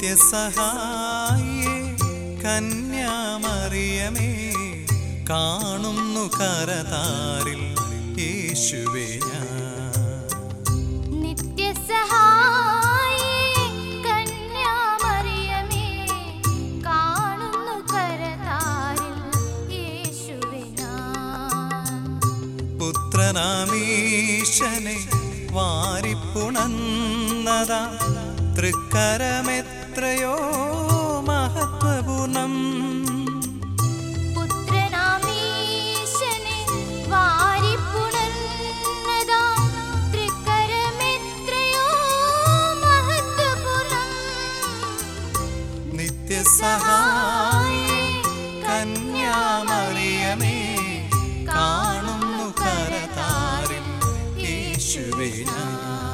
നിത്യസഹായേ കന്യാമറിയമേ കാണുന്നു കരതാരിൽ യേശുവേ ഞാൻ നിത്യസഹായേ കന്യാമറിയമേ കാണുന്നു കരതാരിൽ യേശുവേ ഞാൻ പുത്രനാമീശനെ വാരിപ്പുണന്നതാ തൃക്കരമെത്രയോ മഹത്വപൂർണം പുത്രനാമീശനെ വാരിപ്പുണർന്നതാ തൃക്കരമെത്രയോ മഹത്വപൂർണം നിത്യസഹായേ കന്യാമറിയമേ കാണുന്നു കരതാരിൽ യേശുവേ ഞാൻ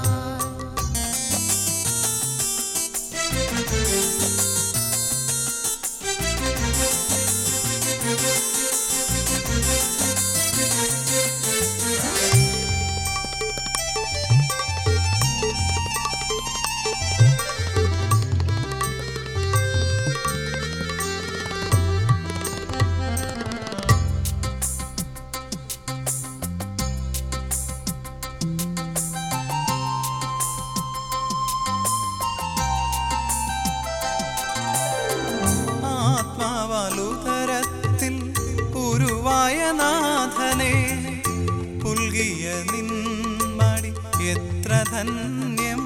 ആത്മാവലുതരത്തിൽ ഉരുവായ നാഥനെ പുൽകിയ നിന്മടി എത്ര ധന്യം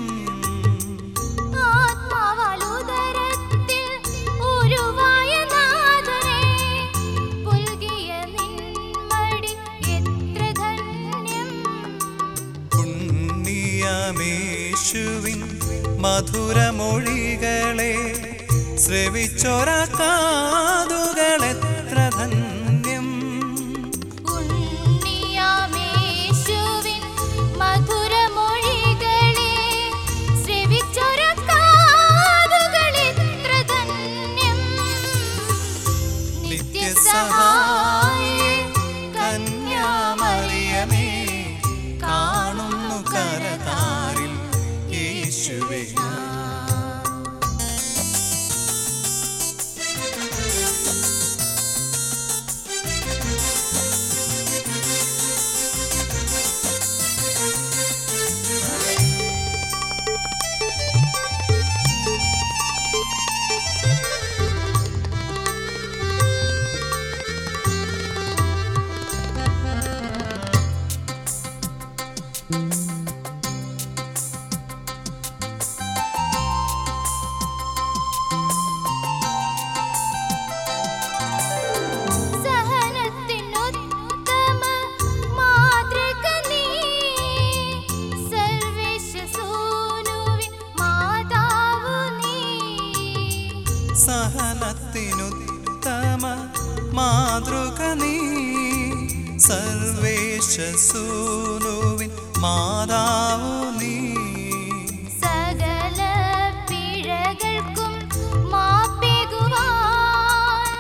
ആത്മാവലുദരത്തിൽ ഉരുവായ നാഥനെ പുൽകിയ നിൻമടി എത്ര ധന്യം പുണ്യമേശുവിൻ മധുരമൊഴികളെ ശ്രവിച്ചൊര കാതുകൾ എത്ര ധന്യം ഉണ്ണിയാമേശുവിൻ മധുരമൊഴികളെ ശ്രവിച്ചൊര കാതുകൾ എത്ര ധന്യം നിത്യസഹായേ കന്യാമറിയമേ കാണുന്നു കരതാരിൽ യേശുവേ ഞാൻ. സഹനത്തിനുത്തമ മാതൃക നീ സർവേശ്വസൂനുവിൻ മാതാവു നീ സഹനത്തിനുത്തമ മാതൃക നീ സർവേശസൂനുവിൻ മാതാവു നീ സകല പിഴകൾക്കും മാപ്പേകുവാൻ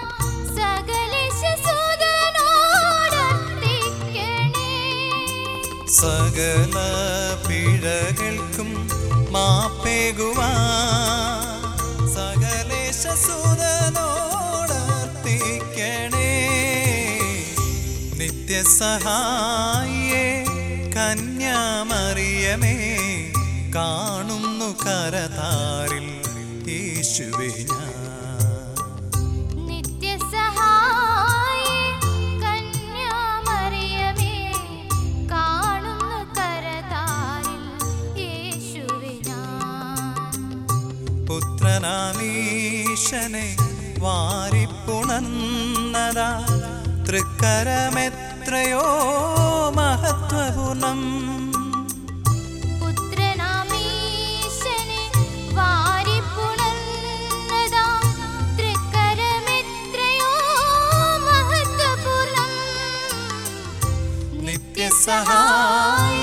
സകലേശസുതനോടർത്തിക്കണേ സകല പിഴകൾക്കും മാപ്പേകുവാ സകലേശസുതനോടർത്തിക്കണേ നിത്യസഹായേ കന്യാമറിയമേ കാണുന്നു കരതാരിൽ യേശുവേ ഞാൻ നിത്യസഹായേ കന്യാമറിയമേ കാണുന്നു കരതാരിൽ യേശുവേ ഞാൻ പുത്രനാമീശനെ വാരിപ്പുണന്നതാ തൃക്കരമെത്രയോ മഹത്വപൂർണം പുത്രനാമീശനെ വാരിപ്പുണർന്നതാ തൃക്കരമെത്രയോ മഹത്വപൂർണം നിത്യസഹായ